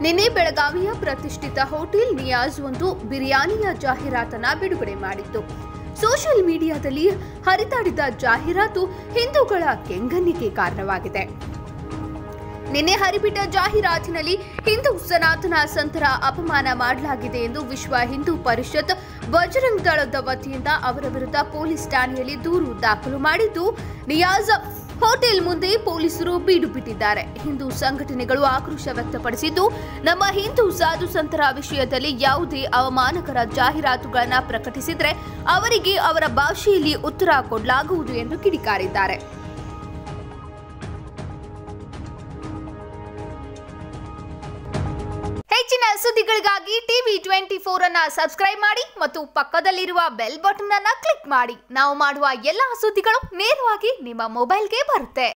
ನಿನ್ನೆ ಬೆಳಗಾವಿಯ ಪ್ರತಿಷ್ಠಿತ ಹೋಟೆಲ್ ನಿಯಾಜ್ ಒಂದು ಬಿರಿಯಾನಿಯ ಜಾಹೀರಾತನ್ನ ಬಿಡುಗಡೆ ಮಾಡಿತ್ತು ಸೋಷಿಯಲ್ ಮೀಡಿಯಾದಲ್ಲಿ ಹರಿದಾಡಿದ ಜಾಹೀರಾತು ಹಿಂದೂಗಳ ಕೆಂಗಣ್ಣಿಗೆ ಕಾರಣವಾಗಿದೆ ನಿನ್ನೆ ಹರಿಬಿಟ್ಟ ಜಾಹೀರಾತಿನಲ್ಲಿ ಹಿಂದೂ ಸನಾತನ ಸಂತರ ಅಪಮಾನ ಮಾಡಲಾಗಿದೆ ಎಂದು ವಿಶ್ವ ಹಿಂದೂ ಪರಿಷತ್ ಬಜರಂಗ್ ದಳದ ವತಿಯಿಂದ ಅವರ ವಿರುದ್ಧ ಪೊಲೀಸ್ ಠಾಣೆಯಲ್ಲಿ ದೂರು ದಾಖಲು ಮಾಡಿದ್ದು ನಿಯಾಜ್ ಹೋಟೆಲ್ ಮುಂದೆ ಪೊಲೀಸರು ಬೀಡು ಬಿಟ್ಟಿದ್ದಾರೆ ಹಿಂದೂ ಸಂಘಟನೆಗಳು ಆಕ್ರೋಶ ವ್ಯಕ್ತಪಡಿಸಿದ್ದು ನಮ್ಮ ಹಿಂದೂ ಸಾಧು ಸಂತರ ವಿಷಯದಲ್ಲಿ ಯಾವುದೇ ಅವಮಾನಕರ ಜಾಹೀರಾತುಗಳನ್ನು ಪ್ರಕಟಿಸಿದರೆ ಅವರಿಗೆ ಅವರ ಭಾಷೆಯಲ್ಲಿ ಉತ್ತರ ಕೊಡಲಾಗುವುದು ಎಂದು ಕಿಡಿಕಾರಿದ್ದಾರೆ ಹೆಚ್ಚಿನ ಸುದ್ದಿಗಳಿಗಾಗಿ ಟಿವಿ ಟ್ವೆಂಟಿ ಫೋರ್ ಅನ್ನ ಸಬ್ಸ್ಕ್ರೈಬ್ ಮಾಡಿ ಮತ್ತು ಪಕ್ಕದಲ್ಲಿರುವ ಬೆಲ್ ಬಟನ್ ಅನ್ನ ಕ್ಲಿಕ್ ಮಾಡಿ ನಾವು ಮಾಡುವ ಎಲ್ಲಾ ಸುದ್ದಿಗಳು ನೇರವಾಗಿ ನಿಮ್ಮ ಮೊಬೈಲ್ಗೆ ಬರುತ್ತೆ